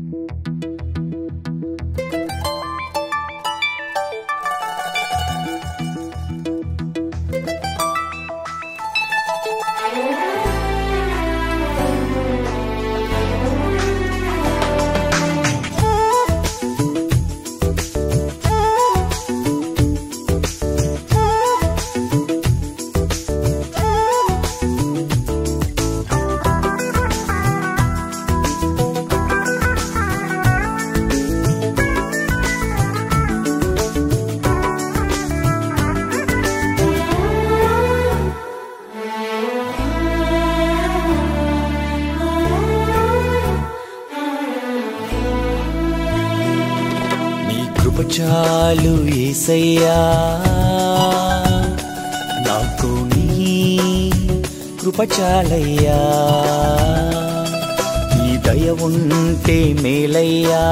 నీ కృప చాలు ఏసయ్యా నాకు నీ కృప చాలయ్యా నీ దయ ఉంటే మేలయ్యా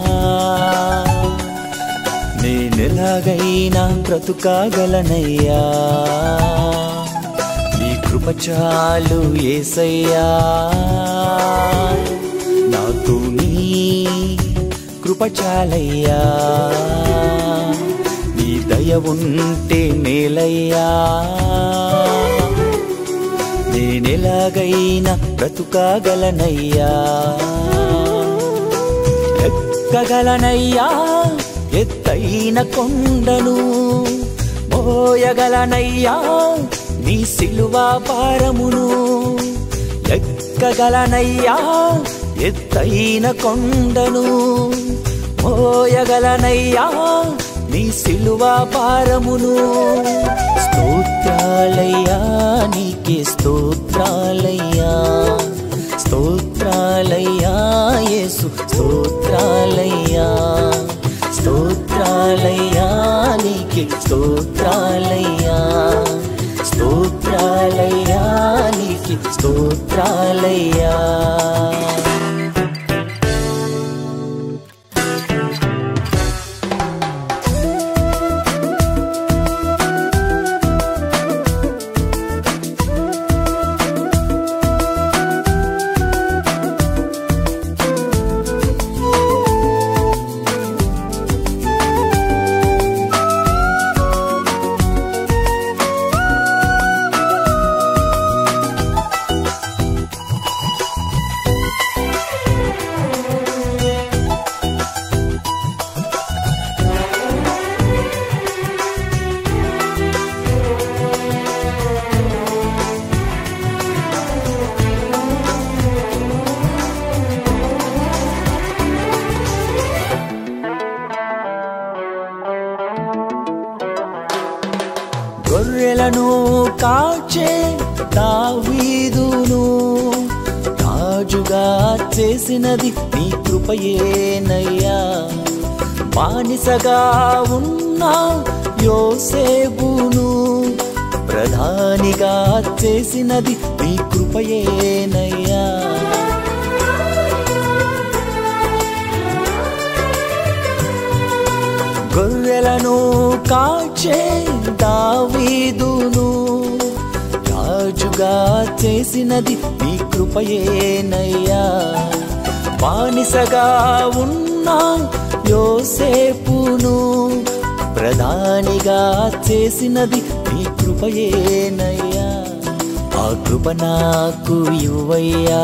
నేనెలాగైనా బ్రతుకాగలనయ్యా నీ కృప చాలు ఏసయ్యా నాకు నీ కృప చాలయ్యా నీ దయ ఉంటే మేలయ్యా నేనెలాగైనా బ్రతుకాగలనయ్యా ఎక్కగలనయ్యా ఎత్తైన కొండను మోయగలనయ్యా నీ సిలువ భారమును ఎక్కగలనయ్యా ఎత్తైన కొండను మోయగలనయ్యా నీ సిలువ భారమును స్తోత్రాలయ్యా నీకే స్తోత్రాలయ్యా స్తోత్రాలయ్యా యేసు స్తోత్రాలయ్యా స్తోత్రాలయ్యా నీకే స్తోత్రాలయ్యా స్తోత్రాలయ్యా నీకే స్తోత్రాలయ్యా గొర్రెలను కాచే దావీదును రాజుగా చేసినది నీ కృపయేనయ్యా బానిసగా ఉన్న యోసేపును ప్రధానిగా చేసినది నీ కృపయేనయ్యా గొర్రెలను కాచే దావీదును రాజుగా చేసినది నీ కృపయేనయ్యా బానిసగా ఉన్న యోసేపును ప్రధానిగా చేసినది నీ కృపయేనయ్యా ఆ కృప నాకు ఇవ్వయ్యా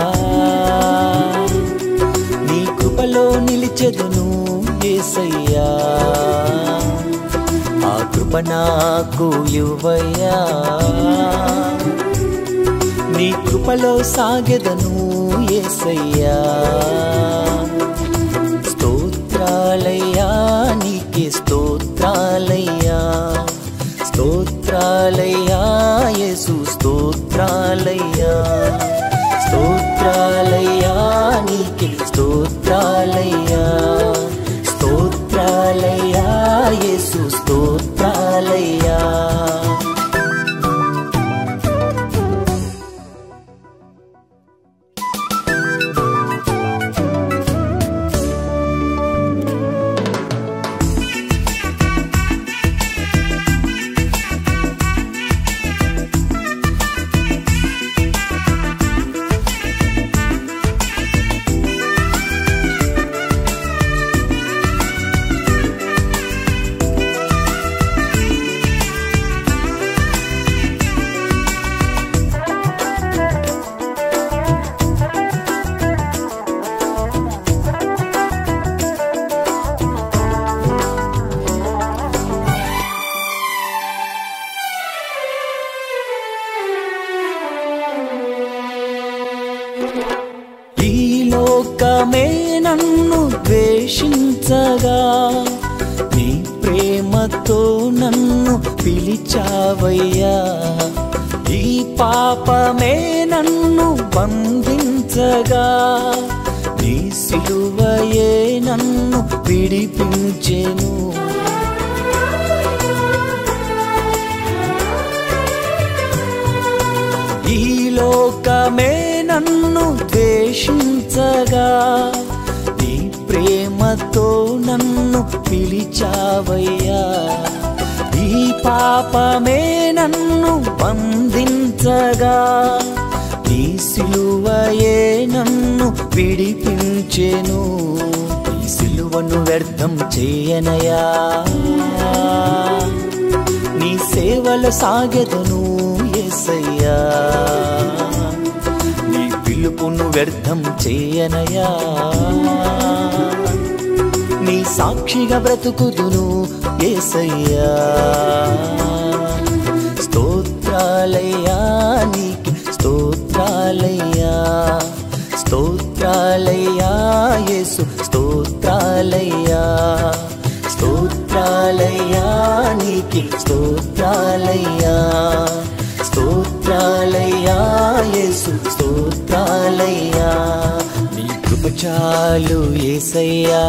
నీ కృపలో నిలిచెదను ఏసయ్యా ఆ కృప నాకు ఇవ్వయ్యా నీ కృపలో సాగెదను ఏసయ్యా స్తోత్రాలయ్యా నీకే స్తోత్రాలయ్యా స్తోత్రాలయ్యా యేసు స్తోత్రాలయ్యా స్తోత్రాలయ్యా నీకే స్తోత్రాలయ్యా స్తోత్రాలయ్యా యేసు స్తోత్రాలయ్యా పాపమే నన్ను ద్వేషించగా నీ ప్రేమతో నన్ను పిలిచావయ్యా ఈ పాపమే నన్ను బంధించగా నీ సిలువయే నన్ను విడిపించెను ఈ లోకమే నన్ను ద్వేషించగా నీ ప్రేమతో నన్ను పిలిచావయ్యా ఈ పాపమే నన్ను బంధించగా నీ సిలువయే నన్ను విడిపించెను ఈ సిలువను వ్యర్థం చేయనయా నీ సేవల సాగెదను ఎసయ్యా నీ పిలుపును వ్యర్థం చేయనయా నీ సాక్షిగా బ్రతుకుదును ఏసయ్యా స్తోత్రాలయ్యా నీకు స్తోత్రాలయ్యా స్తోత్రాలయ్యా యేసు స్తోత్రాలయ్యా స్తోత్రాలయ్యా నీకి స్తోత్రాలయ్యా స్తోత్రాలయ్యా యేసు స్తోత్రాలయ్యా నీ కృప చాలు ఏసయ్యా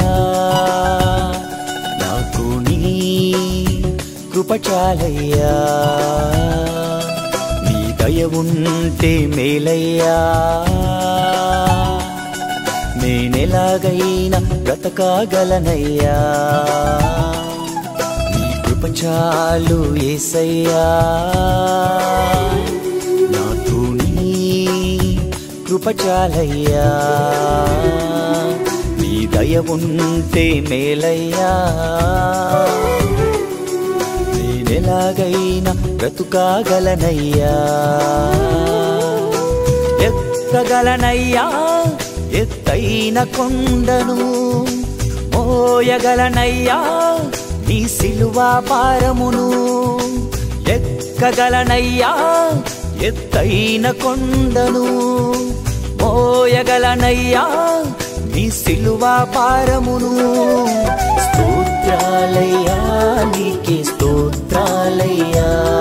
నాకు నీ కృప చాలయ్యా నీ దయ ఉంటే మేలయ్యా నేనెలాగైనా బ్రతకాగలనయ్యా నీ కృప చాలు ఏసయ్యా నాకు నీ కృప చాలయ్యా నీ దయ ఉంటే మేలయ్యా నేనెలాగైనా బ్రతుకాగలనయ్యా ఎత్తగలనయ్యా ఎత్తైన కొండను మోయగలనయ్యా నీ సిలువా పారమును ఎక్కగలనయ్యా ఎత్తైన కొండను మోయగలనయ్యా నీ సిలువా పారమును స్తోత్రాలయ్యా నీకే స్తోత్రాలయ్యా